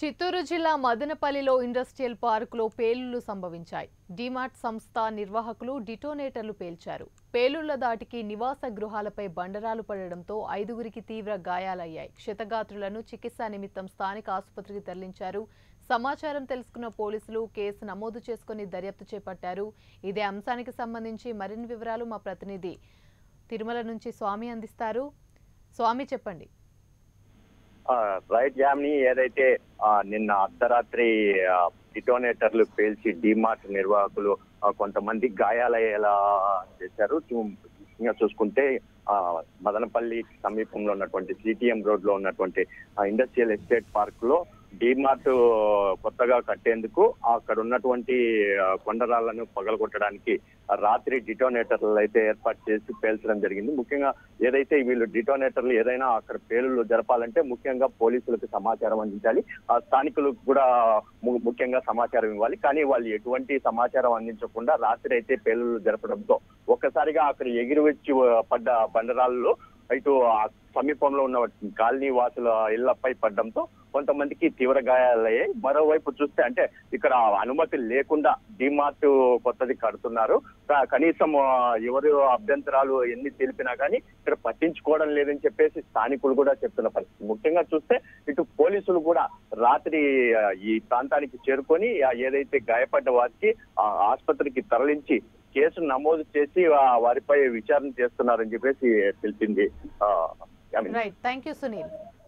చిత్తూరు జిల్లా మదనపల్లిలో ఇండస్ట్రియల్ పార్కులో పేలుళ్లు సంభవించాయి డిమార్ట్ సంస్థ నిర్వాహకులు డిటోనేటర్లు పేల్చారు పేలుళ్ల దాటికి నివాస గృహాలపై బండరాలు పడడంతో ఐదుగురికి తీవ్ర గాయాలయ్యాయి క్షతగాత్రులను చికిత్స నిమిత్తం స్థానిక ఆసుపత్రికి తరలించారు సమాచారం తెలుసుకున్న పోలీసులు కేసు నమోదు చేసుకుని దర్యాప్తు చేపట్టారు ఇదే అంశానికి సంబంధించి మరిన్ని వివరాలు మా ప్రతినిధి తిరుమల నుంచి స్వామి అందిస్తారు స్వామి చెప్పండి ఆ, రైట్ జామ్ ని ఏదైతే ఆ, నిన్న అర్ధరాత్రి ఆ, డిటోనేటర్లు పేల్చి డిమార్ట్ నిర్వాహకులు ఆ, కొంతమంది గాయాలయ్యేలా చేశారు చూ- ముఖ్యంగా చూసుకుంటే ఆ, మదనపల్లి సమీపంలో ఉన్నటువంటి సిటిఎం రోడ్ లో ఉన్నటువంటి ఆ, ఇండస్ట్రియల్ ఎస్టేట్ పార్క్ లో డిమార్ట్ కొత్తగా కట్టేందుకు అక్కడ ఉన్నటువంటి ఆ, కొండరాళ్లను పగలగొట్టడానికి ఆ, రాత్రి డిటోనేటర్లు అయితే ఏర్పాటు చేసి పేల్చడం జరిగింది ముఖ్యంగా ఏదైతే వీళ్ళు డిటోనేటర్లు ఏదైనా అక్కడ పేలుళ్ళు జరపాలంటే ముఖ్యంగా పోలీసులకు సమాచారం అందించాలి ఆ స్థానికులకు కూడా ము- ముఖ్యంగా సమాచారం ఇవ్వాలి కానీ వాళ్ళు ఎటువంటి సమాచారం అందించకుండా రాత్రి అయితే పేలుళ్ళు జరపడంతో ఒక్కసారిగా అక్కడ ఎగిరి వచ్చి ఆ, పడ్డ బండరాళ్ళు ఇటు ఆ సమీపంలో ఉన్న కాలనీ వాసుల ఇళ్లపై పడ్డంతో కొంతమందికి తీవ్ర గాయాలయ్యాయి మరోవైపు చూస్తే అంటే ఇక్కడ అనుమతి లేకుండా డిమార్ట్ కొత్తది కడుతున్నారు క- కనీసం ఆ, ఎవరు అభ్యంతరాలు ఎన్ని తెలిపినా కానీ ఇక్కడ పట్టించుకోవడం లేదని చెప్పేసి స్థానికులు కూడా చెప్తున్న పరిస్థితి ముఖ్యంగా చూస్తే ఇటు పోలీసులు కూడా రాత్రి ఆ, ఈ ప్రాంతానికి చేరుకొని ఆ, ఏదైతే గాయపడ్డ వారికి ఆ, ఆసుపత్రికి తరలించి కేసు నమోదు చేసి ఆ, వారిపై విచారణ చేస్తున్నారని చెప్పేసి తెలిపింది ఆ, Yamini. Right thank you Sunil